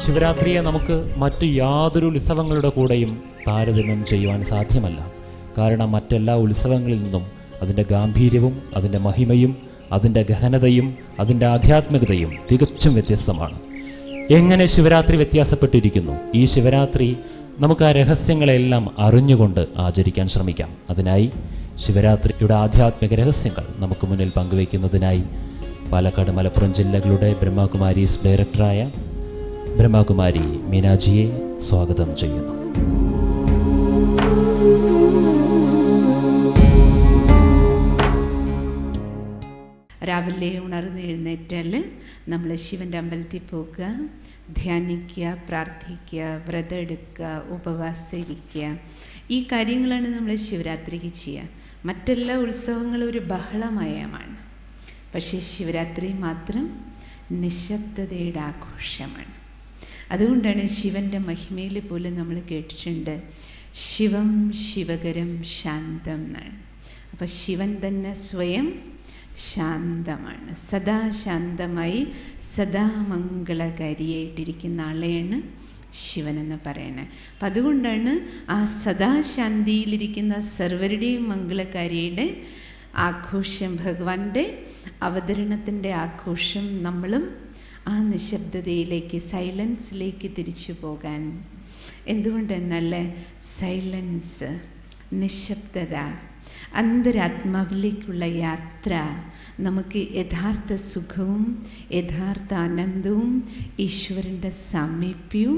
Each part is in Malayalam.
ശിവരാത്രിയെ നമുക്ക് മറ്റു യാതൊരു ഉത്സവങ്ങളുടെ കൂടെയും താരതമ്യം ചെയ്യുവാൻ സാധ്യമല്ല കാരണം മറ്റെല്ലാ ഉത്സവങ്ങളിൽ നിന്നും അതിൻ്റെ ഗാംഭീര്യവും അതിൻ്റെ മഹിമയും അതിൻ്റെ ഗഹനതയും അതിൻ്റെ ആധ്യാത്മികതയും തികച്ചും വ്യത്യസ്തമാണ് എങ്ങനെ ശിവരാത്രി വ്യത്യാസപ്പെട്ടിരിക്കുന്നു ഈ ശിവരാത്രി നമുക്ക് ആ രഹസ്യങ്ങളെല്ലാം അറിഞ്ഞുകൊണ്ട് ആചരിക്കാൻ ശ്രമിക്കാം അതിനായി ശിവരാത്രിയുടെ ആധ്യാത്മിക രഹസ്യങ്ങൾ നമുക്ക് മുന്നിൽ പങ്കുവയ്ക്കുന്നതിനായി പാലക്കാട് മലപ്പുറം ജില്ലകളുടെ ബ്രഹ്മകുമാരീസ് ഡയറക്ടറായ ബ്രഹ്മകുമാരി മീനാജിയെ സ്വാഗതം ചെയ്യുന്നു രാവിലെ ഉണർന്നെഴുന്നേറ്റാൽ നമ്മൾ ശിവൻ്റെ അമ്പലത്തിൽ പോകുക ധ്യാനിക്കുക പ്രാർത്ഥിക്കുക വ്രതം എടുക്കുക ഉപവാസം ഇരിക്കുക ഈ കാര്യങ്ങളാണ് നമ്മൾ ശിവരാത്രിക്ക് ചെയ്യുക മറ്റെല്ലാ ഉത്സവങ്ങളും ഒരു ബഹളമയമാണ് പക്ഷേ ശിവരാത്രി മാത്രം നിശബ്ദതയുടെ ആഘോഷമാണ് അതുകൊണ്ടാണ് ശിവൻ്റെ മഹിമയിൽ പോലും നമ്മൾ കേട്ടിട്ടുണ്ട് ശിവം ശിവകരം ശാന്തം എന്നാണ് അപ്പം ശിവൻ തന്നെ സ്വയം ശാന്തമാണ് സദാ ശാന്തമായി സദാ മംഗളകാരിയായിട്ടിരിക്കുന്ന ആളെയാണ് ശിവൻ എന്ന് പറയണത് അപ്പം അതുകൊണ്ടാണ് ആ സദാശാന്തിയിലിരിക്കുന്ന സർവരുടെയും മംഗളകാരിയുടെ ആഘോഷം ഭഗവാന്റെ അവതരണത്തിൻ്റെ ആഘോഷം നമ്മളും ആ നിശബ്ദതയിലേക്ക് സൈലൻസിലേക്ക് തിരിച്ചു പോകാൻ എന്തുകൊണ്ടെന്നാൽ സൈലൻസ് നിശബ്ദത അന്തരാത്മാവിലേക്കുള്ള യാത്ര നമുക്ക് യഥാർത്ഥ സുഖവും യഥാർത്ഥ ആനന്ദവും ഈശ്വരൻ്റെ സാമീപ്യവും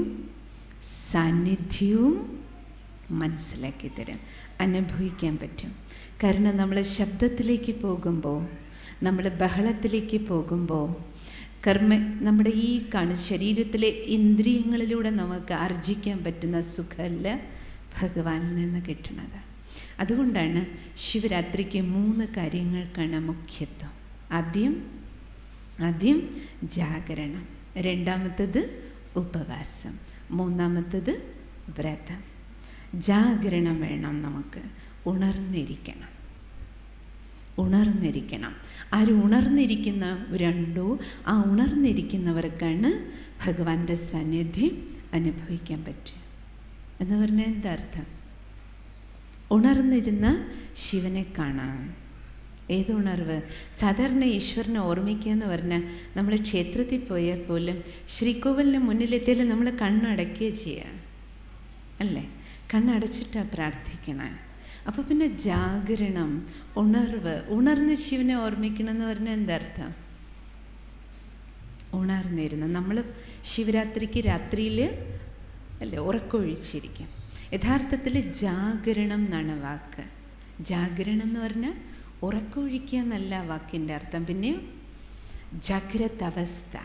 സാന്നിധ്യവും മനസ്സിലാക്കി തരും അനുഭവിക്കാൻ പറ്റും കാരണം നമ്മൾ ശബ്ദത്തിലേക്ക് പോകുമ്പോൾ നമ്മൾ ബഹളത്തിലേക്ക് പോകുമ്പോൾ കർമ്മ നമ്മുടെ ഈ കാണു ശരീരത്തിലെ ഇന്ദ്രിയങ്ങളിലൂടെ നമുക്ക് ആർജിക്കാൻ പറ്റുന്ന സുഖമല്ല ഭഗവാനിൽ നിന്ന് കിട്ടുന്നത് അതുകൊണ്ടാണ് ശിവരാത്രിക്ക് മൂന്ന് കാര്യങ്ങൾക്കാണ് മുഖ്യത്വം ആദ്യം ആദ്യം ജാഗരണം രണ്ടാമത്തത് ഉപവാസം മൂന്നാമത്തത് വ്രതം ജാഗരണം വേണം നമുക്ക് ഉണർന്നിരിക്കണം ഉണർന്നിരിക്കണം ആര് ഉണർന്നിരിക്കുന്നവരുണ്ടോ ആ ഉണർന്നിരിക്കുന്നവർക്കാണ് ഭഗവാന്റെ സാന്നിധ്യം അനുഭവിക്കാൻ പറ്റുക എന്ന് പറഞ്ഞാൽ എന്താ അർത്ഥം ഉണർന്നിരുന്ന ശിവനെ കാണാം ഏത് ഉണർവ് സാധാരണ ഈശ്വരനെ ഓർമ്മിക്കുക എന്ന് പറഞ്ഞാൽ നമ്മൾ ക്ഷേത്രത്തിൽ പോയാൽ പോലും ശ്രീകോവിലിന് മുന്നിലെത്തിയാൽ നമ്മൾ കണ്ണടയ്ക്കുക ചെയ്യുക അല്ലേ കണ്ണടച്ചിട്ടാണ് പ്രാർത്ഥിക്കണേ അപ്പോൾ പിന്നെ ജാഗരണം ഉണർവ് ഉണർന്ന് ശിവനെ ഓർമ്മിക്കണം എന്ന് പറഞ്ഞാൽ എന്താ അർത്ഥം ഉണർന്നിരുന്നു നമ്മൾ ശിവരാത്രിക്ക് രാത്രിയിൽ അല്ലേ ഉറക്കമൊഴിച്ചിരിക്കും യഥാർത്ഥത്തിൽ ജാഗരണം എന്നാണ് വാക്ക് ജാഗരണം എന്ന് പറഞ്ഞാൽ ഉറക്കമൊഴിക്കുക എന്നല്ല വാക്കിൻ്റെ അർത്ഥം പിന്നെ ജാഗ്രത അവസ്ഥ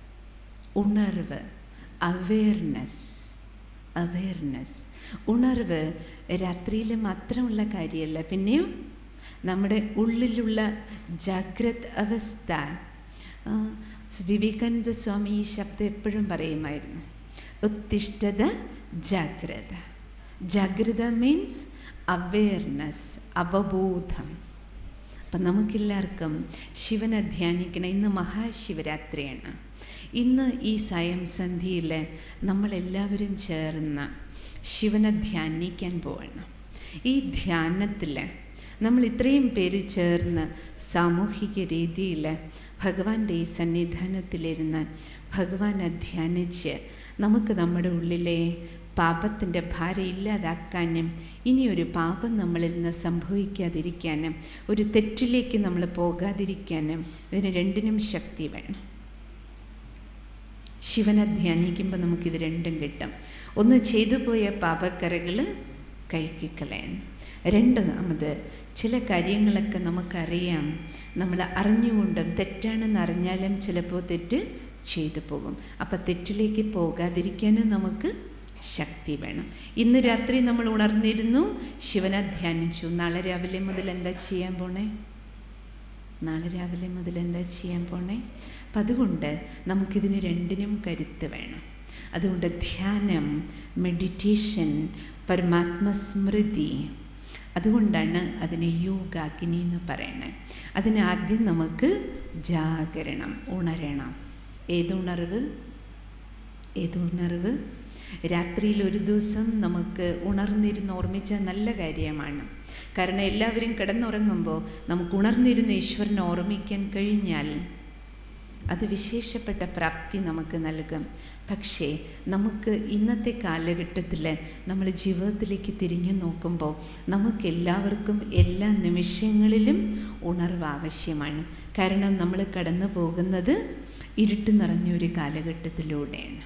ഉണർവ് അവെയർനെസ് അവെയർനെസ് ഉണർവ് രാത്രിയിൽ മാത്രമുള്ള കാര്യമല്ല പിന്നെയും നമ്മുടെ ഉള്ളിലുള്ള ജാഗ്രത് അവസ്ഥ വിവേകാനന്ദ സ്വാമി ഈ ശബ്ദം എപ്പോഴും പറയുമായിരുന്നു ഉത്തിഷ്ഠത ജാഗ്രത ജാഗ്രത മീൻസ് അവെയർനെസ് അവബോധം അപ്പം നമുക്കെല്ലാവർക്കും ശിവനെ ധ്യാനിക്കണം ഇന്ന് മഹാശിവരാത്രിയാണ് ഇന്ന് ഈ സായം സന്ധ്യയിൽ നമ്മളെല്ലാവരും ചേർന്ന് ശിവനെ ധ്യാനിക്കാൻ പോകണം ഈ ധ്യാനത്തിൽ നമ്മൾ ഇത്രയും പേര് ചേർന്ന് സാമൂഹിക രീതിയിൽ ഭഗവാന്റെ ഈ സന്നിധാനത്തിലിരുന്ന് ഭഗവാനെ ധ്യാനിച്ച് നമുക്ക് നമ്മുടെ ഉള്ളിലെ പാപത്തിൻ്റെ ഭാരം ഇല്ലാതാക്കാനും ഇനിയൊരു പാപം നമ്മളിൽ നിന്ന് സംഭവിക്കാതിരിക്കാനും ഒരു തെറ്റിലേക്ക് നമ്മൾ പോകാതിരിക്കാനും ഇതിന് രണ്ടിനും ശക്തി വേണം ശിവനെ ധ്യാനിക്കുമ്പോൾ നമുക്കിത് രണ്ടും കിട്ടും ഒന്ന് ചെയ്തു പോയ പാപക്കറകൾ കഴുകിക്കളയാൻ രണ്ടാമത് ചില കാര്യങ്ങളൊക്കെ നമുക്കറിയാം നമ്മൾ അറിഞ്ഞുകൊണ്ടും തെറ്റാണെന്ന് അറിഞ്ഞാലും ചിലപ്പോൾ തെറ്റ് ചെയ്തു പോകും അപ്പം തെറ്റിലേക്ക് പോകാതിരിക്കാനും നമുക്ക് ശക്തി വേണം ഇന്ന് രാത്രി നമ്മൾ ഉണർന്നിരുന്നു ശിവനെ ധ്യാനിച്ചു നാളെ രാവിലെ മുതൽ എന്താ ചെയ്യാൻ പോണേ നാളെ രാവിലെ മുതൽ എന്താ ചെയ്യാൻ പോണേ അപ്പം അതുകൊണ്ട് നമുക്കിതിന് രണ്ടിനും കരുത്ത് വേണം അതുകൊണ്ട് ധ്യാനം മെഡിറ്റേഷൻ പരമാത്മസ്മൃതി അതുകൊണ്ടാണ് അതിനെ യോഗാഗ്നി എന്ന് പറയുന്നത് അതിന് ആദ്യം നമുക്ക് ജാഗരണം ഉണരണം ഏതുണർവ് ഏത് ഉണർവ് രാത്രിയിൽ ഒരു ദിവസം നമുക്ക് ഉണർന്നിരുന്ന് ഓർമ്മിച്ച നല്ല കാര്യമാണ് കാരണം എല്ലാവരും കിടന്നുറങ്ങുമ്പോൾ നമുക്ക് ഉണർന്നിരുന്ന് ഈശ്വരനെ ഓർമ്മിക്കാൻ കഴിഞ്ഞാൽ അത് വിശേഷപ്പെട്ട പ്രാപ്തി നമുക്ക് നൽകും പക്ഷേ നമുക്ക് ഇന്നത്തെ കാലഘട്ടത്തിൽ നമ്മൾ ജീവിതത്തിലേക്ക് തിരിഞ്ഞു നോക്കുമ്പോൾ നമുക്ക് എല്ലാവർക്കും എല്ലാ നിമിഷങ്ങളിലും ഉണർവ് ആവശ്യമാണ് കാരണം നമ്മൾ കടന്നു പോകുന്നത് ഇരുട്ട് നിറഞ്ഞൊരു കാലഘട്ടത്തിലൂടെയാണ്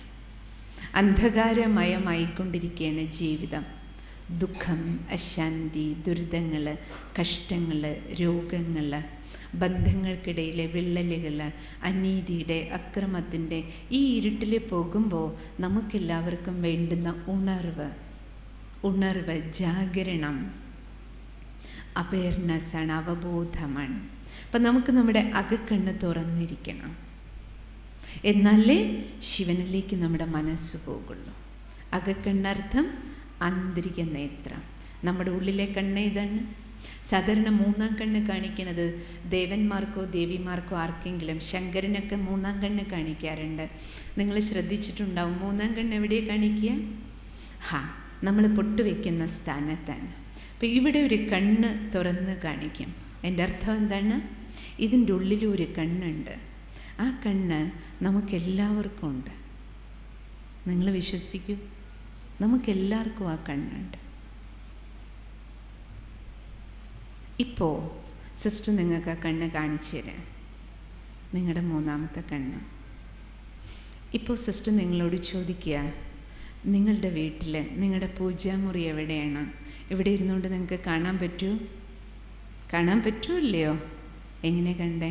അന്ധകാരമയമായിക്കൊണ്ടിരിക്കുകയാണ് ജീവിതം ദുഃഖം അശാന്തി ദുരിതങ്ങൾ കഷ്ടങ്ങൾ രോഗങ്ങൾ ബന്ധങ്ങൾക്കിടയിലെ വിള്ളലുകൾ അനീതിയുടെ അക്രമത്തിൻ്റെ ഈ ഇരുട്ടിൽ പോകുമ്പോൾ നമുക്കെല്ലാവർക്കും വേണ്ടുന്ന ഉണർവ് ഉണർവ് ജാഗരണം അവയർനെസ്സാണ് അവബോധമാണ് അപ്പം നമുക്ക് നമ്മുടെ അകക്കണ്ണ് തുറന്നിരിക്കണം എന്നാലേ ശിവനിലേക്ക് നമ്മുടെ മനസ്സ് പോകുള്ളൂ അകക്കണ്ണർത്ഥം ആന്തരിക നേത്രം നമ്മുടെ ഉള്ളിലെ കണ്ണ് ഇതാണ് സാധാരണ മൂന്നാം കണ്ണ് കാണിക്കുന്നത് ദേവന്മാർക്കോ ദേവിമാർക്കോ ആർക്കെങ്കിലും ശങ്കരനൊക്കെ മൂന്നാം കണ്ണ് കാണിക്കാറുണ്ട് നിങ്ങൾ ശ്രദ്ധിച്ചിട്ടുണ്ടാവും മൂന്നാം കണ്ണ് എവിടെ കാണിക്കുക ഹാ നമ്മൾ പൊട്ടുവെക്കുന്ന സ്ഥാനത്താണ് അപ്പോൾ ഇവിടെ ഒരു കണ്ണ് തുറന്ന് കാണിക്കും എൻ്റെ അർത്ഥം എന്താണ് ഇതിൻ്റെ ഉള്ളിൽ ഒരു കണ്ണുണ്ട് ആ കണ്ണ് നമുക്കെല്ലാവർക്കും ഉണ്ട് നിങ്ങൾ വിശ്വസിക്കൂ നമുക്കെല്ലാവർക്കും ആ കണ്ണുണ്ട് ഇപ്പോൾ സിസ്റ്റർ നിങ്ങൾക്ക് ആ കണ്ണ് കാണിച്ചു തരാം നിങ്ങളുടെ മൂന്നാമത്തെ കണ്ണ് ഇപ്പോൾ സിസ്റ്റർ നിങ്ങളോട് ചോദിക്കുക നിങ്ങളുടെ വീട്ടിൽ നിങ്ങളുടെ പൂജാമുറി എവിടെയാണ് ഇവിടെ ഇരുന്നുകൊണ്ട് നിങ്ങൾക്ക് കാണാൻ പറ്റൂ കാണാൻ പറ്റൂല്ലയോ എങ്ങനെ കണ്ടേ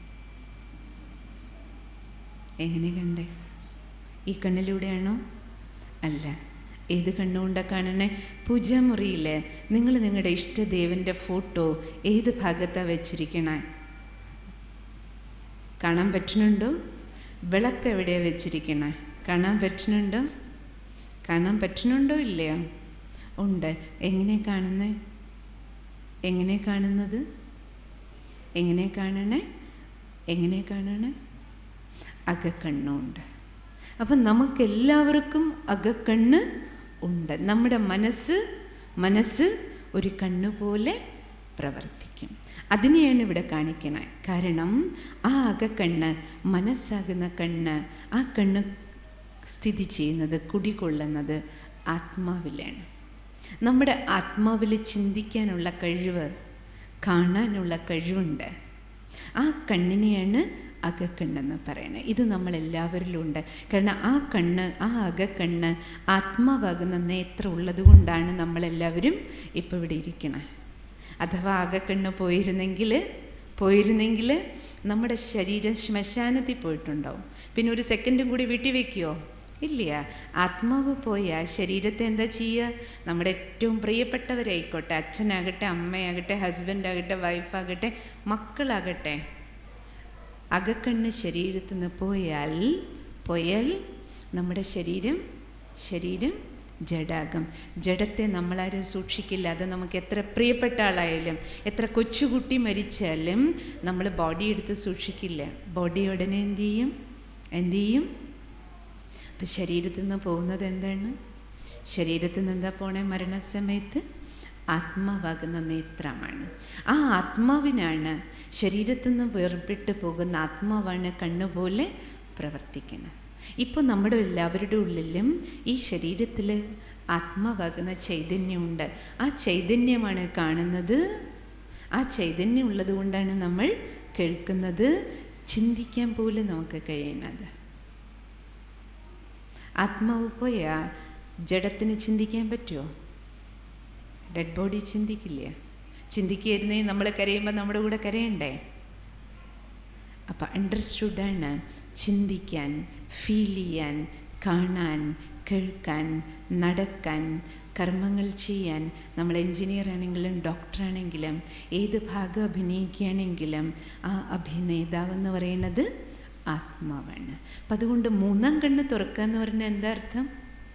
എങ്ങനെ കണ്ടേ ഈ കണ്ണിലൂടെയാണോ അല്ല ഏത് കണ്ണുകൊണ്ടാണ് കാണണേ പൂജാമുറിയിൽ നിങ്ങൾ നിങ്ങളുടെ ഇഷ്ടദേവൻ്റെ ഫോട്ടോ ഏത് ഭാഗത്താണ് വെച്ചിരിക്കണേ കാണാൻ പറ്റുന്നുണ്ടോ വിളക്ക് എവിടെയാണ് വെച്ചിരിക്കണേ കാണാൻ പറ്റുന്നുണ്ടോ കാണാൻ പറ്റുന്നുണ്ടോ ഇല്ലയോ ഉണ്ട് എങ്ങനെ കാണുന്നേ എങ്ങനെ കാണുന്നത് എങ്ങനെ കാണണേ എങ്ങനെ കാണണേ അകക്കണ്ണുണ്ട് അപ്പം നമുക്കെല്ലാവർക്കും അകക്കണ്ണ് ഉണ്ട് നമ്മുടെ മനസ്സ് മനസ്സ് ഒരു കണ്ണ് പോലെ പ്രവർത്തിക്കും അതിനെയാണ് ഇവിടെ കാണിക്കണേ കാരണം ആ അകക്കണ്ണ് മനസ്സാകുന്ന കണ്ണ് ആ കണ്ണ് സ്ഥിതി ചെയ്യുന്നത് കുടികൊള്ളുന്നത് ആത്മാവിലാണ് നമ്മുടെ ആത്മാവിൽ ചിന്തിക്കാനുള്ള കഴിവ് കാണാനുള്ള കഴിവുണ്ട് ആ കണ്ണിനെയാണ് അകക്കണ്ണെന്ന് പറയുന്നത് ഇത് നമ്മളെല്ലാവരിലും ഉണ്ട് കാരണം ആ കണ്ണ് ആ അകക്കണ്ണ് ആത്മാവാകുന്ന നേത്രം ഉള്ളത് കൊണ്ടാണ് നമ്മളെല്ലാവരും ഇപ്പോൾ ഇവിടെ ഇരിക്കണത് അഥവാ അകക്കണ്ണ് പോയിരുന്നെങ്കിൽ പോയിരുന്നെങ്കിൽ നമ്മുടെ ശരീരം ശ്മശാനത്തിൽ പോയിട്ടുണ്ടാവും പിന്നെ ഒരു സെക്കൻഡും കൂടി വീട്ടിൽ വെക്കുമോ ഇല്ല ആത്മാവ് പോയാൽ ശരീരത്തെ എന്താ ചെയ്യുക നമ്മുടെ ഏറ്റവും പ്രിയപ്പെട്ടവരായിക്കോട്ടെ അച്ഛനാകട്ടെ അമ്മയാകട്ടെ ഹസ്ബൻഡാകട്ടെ വൈഫാകട്ടെ മക്കളാകട്ടെ അകക്കണ്ണ് ശരീരത്തിൽ നിന്ന് പോയാൽ പോയാൽ നമ്മുടെ ശരീരം ശരീരം ജഡാകം ജഡത്തെ നമ്മളാരും സൂക്ഷിക്കില്ല അത് നമുക്ക് എത്ര പ്രിയപ്പെട്ട ആളായാലും എത്ര കൊച്ചുകുട്ടി മരിച്ചാലും നമ്മൾ ബോഡി എടുത്ത് സൂക്ഷിക്കില്ല ബോഡി ഉടനെ എന്ത് ചെയ്യും എന്ത് ചെയ്യും അപ്പം ശരീരത്തിൽ നിന്ന് പോകുന്നത് എന്താണ് ശരീരത്തിൽ നിന്ന് എന്താ പോണേ മരണസമയത്ത് ആത്മാവാകുന്ന നേത്രമാണ് ആ ആത്മാവിനാണ് ശരീരത്തിൽ നിന്ന് വേർപെട്ട് പോകുന്ന ആത്മാവാണ് കണ്ണുപോലെ പ്രവർത്തിക്കുന്നത് ഇപ്പോൾ നമ്മുടെ എല്ലാവരുടെ ഉള്ളിലും ഈ ശരീരത്തിൽ ആത്മാവാകുന്ന ചൈതന്യമുണ്ട് ആ ചൈതന്യമാണ് കാണുന്നത് ആ ചൈതന്യം ഉള്ളത് കൊണ്ടാണ് നമ്മൾ കേൾക്കുന്നത് ചിന്തിക്കാൻ പോലും നമുക്ക് കഴിയുന്നത് ആത്മാവ് പോയാൽ ജഡത്തിന് ചിന്തിക്കാൻ പറ്റുമോ ഡെഡ് ബോഡി ചിന്തിക്കില്ല ചിന്തിക്കായിരുന്നേ നമ്മൾ കരയുമ്പോൾ നമ്മുടെ കൂടെ കരയണ്ടേ അപ്പം അണ്ടർസ്റ്റുഡാണ് ചിന്തിക്കാൻ ഫീൽ ചെയ്യാൻ കാണാൻ കേൾക്കാൻ നടക്കാൻ കർമ്മങ്ങൾ ചെയ്യാൻ നമ്മൾ എൻജിനീയർ ആണെങ്കിലും ഡോക്ടറാണെങ്കിലും ഏത് ഭാഗം അഭിനയിക്കുകയാണെങ്കിലും ആ അഭിനേതാവെന്ന് പറയുന്നത് ആത്മാവാണ് അപ്പം അതുകൊണ്ട് മൂന്നാം കണ്ണ് തുറക്കുക എന്ന് പറഞ്ഞാൽ എന്താ അർത്ഥം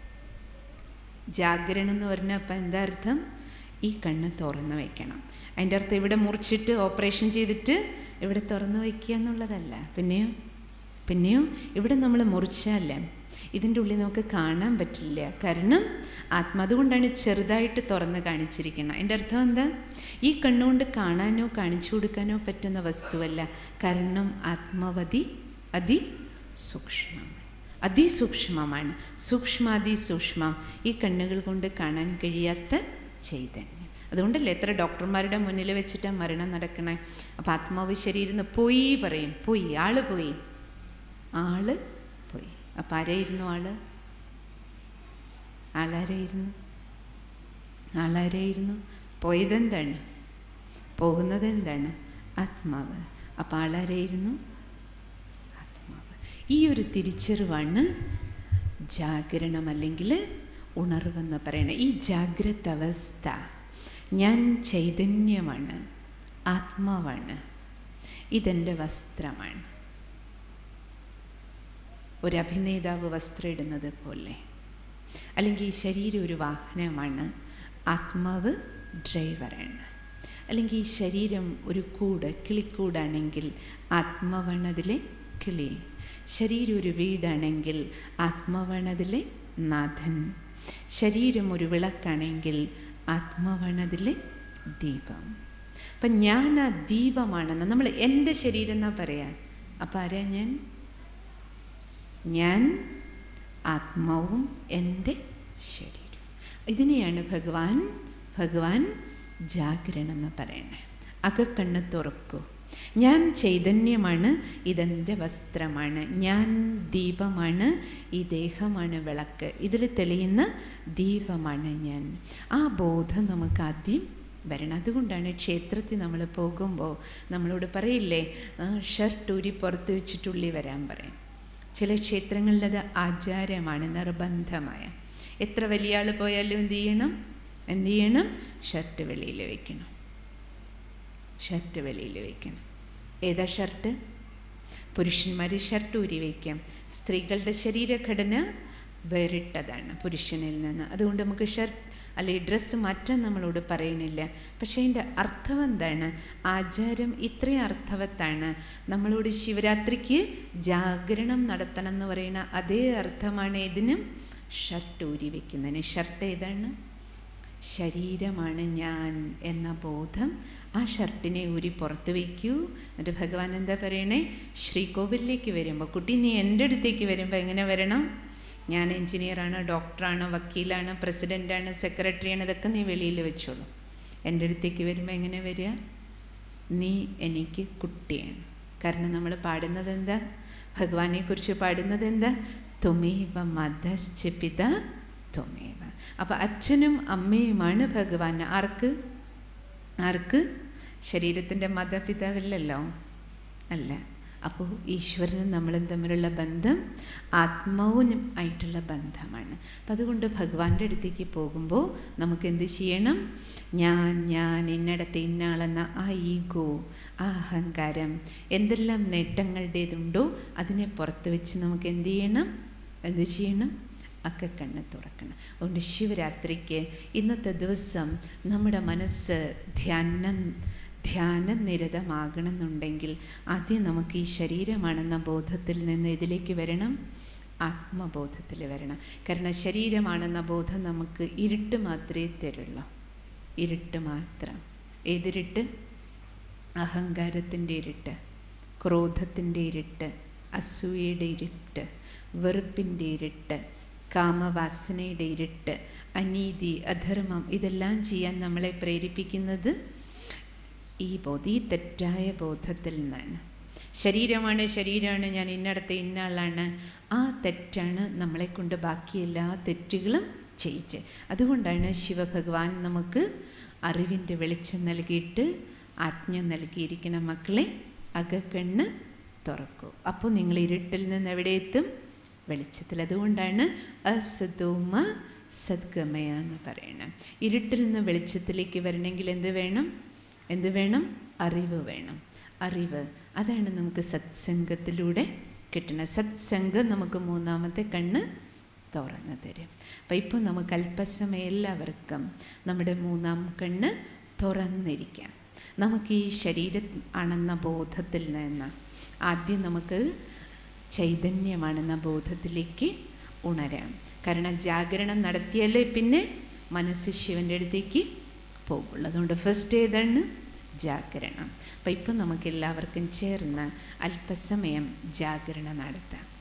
ജാഗരണം എന്ന് പറഞ്ഞാൽ അപ്പം എന്താ അർത്ഥം ഈ കണ്ണ് തുറന്ന് വയ്ക്കണം അതിൻ്റെ അർത്ഥം ഇവിടെ മുറിച്ചിട്ട് ഓപ്പറേഷൻ ചെയ്തിട്ട് ഇവിടെ തുറന്ന് വയ്ക്കുക എന്നുള്ളതല്ല പിന്നെയോ പിന്നെയോ ഇവിടെ നമ്മൾ മുറിച്ചാൽ ഇതിൻ്റെ ഉള്ളിൽ നമുക്ക് കാണാൻ പറ്റില്ല കാരണം ആത്മ അതുകൊണ്ടാണ് ചെറുതായിട്ട് തുറന്ന് കാണിച്ചിരിക്കുന്നത് എൻ്റെ അർത്ഥം എന്താ ഈ കണ്ണുകൊണ്ട് കാണാനോ കാണിച്ചു കൊടുക്കാനോ പറ്റുന്ന വസ്തുവല്ല കാരണം ആത്മവതി അതി സൂക്ഷ്മമാണ് അതിസൂക്ഷ്മമാണ് സൂക്ഷ്മാതിസൂക്ഷ്മം ഈ കണ്ണുകൾ കൊണ്ട് കാണാൻ കഴിയാത്ത ചൈതന്യം അതുകൊണ്ടല്ലേ എത്ര ഡോക്ടർമാരുടെ മുന്നിൽ വെച്ചിട്ട് മരണം നടക്കണേ അപ്പം ആത്മാവ് ശരീരം പോയി പറയും പോയി ആള് പോയി ആള് പോയി അപ്പം ആരായിരുന്നു ആള് ആളാരായിരുന്നു ആളാരായിരുന്നു പോയതെന്താണ് പോകുന്നത് എന്താണ് ആത്മാവ് അപ്പം ആളാരായിരുന്നു ആത്മാവ് ഈ ഒരു തിരിച്ചറിവാണ് ജാഗരണം അല്ലെങ്കിൽ ഉണർവെന്ന് പറയുന്നത് ഈ ജാഗ്രത അവസ്ഥ ഞാൻ ചൈതന്യമാണ് ആത്മാവാണ് ഇതെൻ്റെ വസ്ത്രമാണ് ഒരു അഭിനേതാവ് വസ്ത്രം ഇടുന്നത് പോലെ അല്ലെങ്കിൽ ഈ ശരീരം ഒരു വാഹനമാണ് ആത്മാവ് ഡ്രൈവറാണ് അല്ലെങ്കിൽ ഈ ശരീരം ഒരു കൂട് കിളിക്കൂടാണെങ്കിൽ ആത്മാവാണ് അതിലെ കിളി ശരീരം ഒരു വീടാണെങ്കിൽ ആത്മാവാണ് അതിലെ നാഥൻ ശരീരം ഒരു വിളക്കാണെങ്കിൽ ആത്മാവാണ് അതിലെ ദീപം അപ്പം ഞാൻ ആ ദീപമാണെന്ന് നമ്മൾ എൻ്റെ ശരീരം എന്നാ പറയാ അപ്പം ആരാ ഞാൻ ഞാൻ ആത്മാവും എൻ്റെ ശരീരം ഇതിനെയാണ് ഭഗവാൻ ഭഗവാൻ ജാഗരണം എന്ന് പറയണേ അകക്കണ്ണ് തുറക്കൂ ഞാൻ ചൈതന്യമാണ് ഇതെൻ്റെ വസ്ത്രമാണ് ഞാൻ ദീപമാണ് ഈ ദേഹമാണ് വിളക്ക് ഇതിൽ തെളിയുന്ന ദീപമാണ് ഞാൻ ആ ബോധം നമുക്ക് ആദ്യം വരണം അതുകൊണ്ടാണ് ക്ഷേത്രത്തിൽ നമ്മൾ പോകുമ്പോൾ നമ്മളോട് പറയില്ലേ ഷർട്ട് ഊരി പുറത്ത് വെച്ചിട്ടുള്ളി വരാൻ പറയും ചില ക്ഷേത്രങ്ങളിലത് ആചാരമാണ് നിർബന്ധമായ എത്ര വലിയ ആൾ പോയാലും എന്ത് ചെയ്യണം എന്ത് ചെയ്യണം ഷർട്ട് വെളിയിൽ വയ്ക്കണം ഷർട്ട് വെളിയിൽ വയ്ക്കണം ഏതാ ഷർട്ട് പുരുഷന്മാർ ഷർട്ട് ഊരി വയ്ക്കാം സ്ത്രീകളുടെ ശരീരഘടന വേറിട്ടതാണ് പുരുഷനിൽ നിന്ന് അതുകൊണ്ട് നമുക്ക് ഷർട്ട് അല്ലെങ്കിൽ ഡ്രസ്സ് മാറ്റാൻ നമ്മളോട് പറയുന്നില്ല പക്ഷേ അതിൻ്റെ അർത്ഥം എന്താണ് ആചാരം ഇത്രയും അർത്ഥവത്താണ് നമ്മളോട് ശിവരാത്രിക്ക് ജാഗരണം നടത്തണം എന്ന് പറയുന്ന അതേ അർത്ഥമാണ് ഇതിനും ഷർട്ട് ഊരി വയ്ക്കുന്നതിന് ഷർട്ട് ഏതാണ് ശരീരമാണ് ഞാൻ എന്ന ബോധം ആ ഷർട്ടിനെ ഊരി പുറത്ത് വയ്ക്കൂ എന്നിട്ട് ഭഗവാൻ എന്താ പറയണേ ശ്രീകോവിലേക്ക് വരുമ്പോൾ കുട്ടി നീ എൻ്റെ അടുത്തേക്ക് വരുമ്പോൾ എങ്ങനെ വരണം ഞാൻ എൻജിനീയറാണ് ഡോക്ടറാണ് വക്കീലാണ് പ്രസിഡൻ്റാണ് സെക്രട്ടറിയാണ് ഇതൊക്കെ നീ വെളിയിൽ വെച്ചോളൂ എൻ്റെ അടുത്തേക്ക് വരുമ്പോൾ എങ്ങനെ വരിക നീ എനിക്ക് കുട്ടിയാണ് കാരണം നമ്മൾ പാടുന്നത് എന്താ ഭഗവാനെക്കുറിച്ച് പാടുന്നത് എന്താ ത്വമേവ മതശ്ചിപിത ത്വമേവ അപ്പോൾ അച്ഛനും അമ്മയുമാണ് ഭഗവാൻ ആർക്ക് ആർക്ക് ശരീരത്തിൻ്റെ മതപിതാവില്ലല്ലോ അല്ല അപ്പോൾ ഈശ്വരനും നമ്മളും തമ്മിലുള്ള ബന്ധം ആത്മാവിനും ആയിട്ടുള്ള ബന്ധമാണ് അപ്പം അതുകൊണ്ട് ഭഗവാന്റെ അടുത്തേക്ക് പോകുമ്പോൾ നമുക്ക് എന്ത് ചെയ്യണം ഞാൻ ഞാൻ ഇന്നടത്തെ ഇന്നാളെന്ന ആ ഈഗോ ആ അഹങ്കാരം എന്തെല്ലാം നേട്ടങ്ങളുടേതുണ്ടോ അതിനെ പുറത്ത് വെച്ച് നമുക്ക് എന്ത് ചെയ്യണം എന്ത് ചെയ്യണം ഒക്കെ കണ്ണ് തുറക്കണം അതുകൊണ്ട് ശിവരാത്രിക്ക് ഇന്നത്തെ ദിവസം നമ്മുടെ മനസ്സ് ധ്യാനം ധ്യാനം നിരതമാകണമെന്നുണ്ടെങ്കിൽ ആദ്യം നമുക്ക് ഈ ശരീരമാണെന്ന ബോധത്തിൽ നിന്ന് ഇതിലേക്ക് വരണം ആത്മബോധത്തിൽ വരണം കാരണം ശരീരമാണെന്ന ബോധം നമുക്ക് ഇരുട്ട് മാത്രമേ തരുള്ളൂ ഇരുട്ട് മാത്രം ഏതിരുട്ട് അഹങ്കാരത്തിൻ്റെ ഇരുട്ട് ക്രോധത്തിൻ്റെ ഇരുട്ട് അസൂയയുടെ ഇരുട്ട് വെറുപ്പിൻ്റെ ഇരുട്ട് കാമവാസനയുടെ ഇരുട്ട് അനീതി അധർമ്മം ഇതെല്ലാം ചെയ്യാൻ നമ്മളെ പ്രേരിപ്പിക്കുന്നത് ഈ ബോധം ഈ തെറ്റായ ബോധത്തിൽ നിന്നാണ് ശരീരമാണ് ശരീരമാണ് ഞാൻ ഇന്നടത്തെ ഇന്നാളാണ് ആ തെറ്റാണ് നമ്മളെ കൊണ്ട് ബാക്കി എല്ലാ തെറ്റുകളും ചെയ്യിച്ച് അതുകൊണ്ടാണ് ശിവഭഗവാൻ നമുക്ക് അറിവിൻ്റെ വെളിച്ചം നൽകിയിട്ട് ആജ്ഞ നൽകിയിരിക്കുന്ന മക്കളെ അകക്കണ്ണ് തുറക്കൂ അപ്പോൾ നിങ്ങൾ ഇരുട്ടിൽ നിന്ന് എവിടെ എത്തും വെളിച്ചത്തിൽ അതുകൊണ്ടാണ് അസതോമ സദ്ഗമയ എന്ന് പറയണം ഇരുട്ടിൽ നിന്ന് വെളിച്ചത്തിലേക്ക് വരണമെങ്കിൽ എന്ത് വേണം എന്ത് വേണം അറിവ് വേണം അറിവ് അതാണ് നമുക്ക് സത്സംഗത്തിലൂടെ കിട്ടുന്നത് സത്സംഗം നമുക്ക് മൂന്നാമത്തെ കണ്ണ് തുറന്നു തരും അപ്പം ഇപ്പോൾ നമുക്ക് അല്പസമയം എല്ലാവർക്കും നമ്മുടെ മൂന്നാം കണ്ണ് തുറന്നിരിക്കാം നമുക്ക് ഈ ശരീരം ആണെന്ന ബോധത്തിൽ നിന്ന് ആദ്യം നമുക്ക് ചൈതന്യമാണെന്ന ബോധത്തിലേക്ക് ഉണരാം കാരണം ജാഗരണം നടത്തിയാലേ പിന്നെ മനസ്സ് ശിവൻ്റെ അടുത്തേക്ക് പോകുള്ളൂ അതുകൊണ്ട് ഫസ്റ്റ് ഏതാണ് ജാഗരണം അപ്പം ഇപ്പം നമുക്ക് എല്ലാവർക്കും ചേർന്ന് അല്പസമയം ജാഗരണം നടത്താം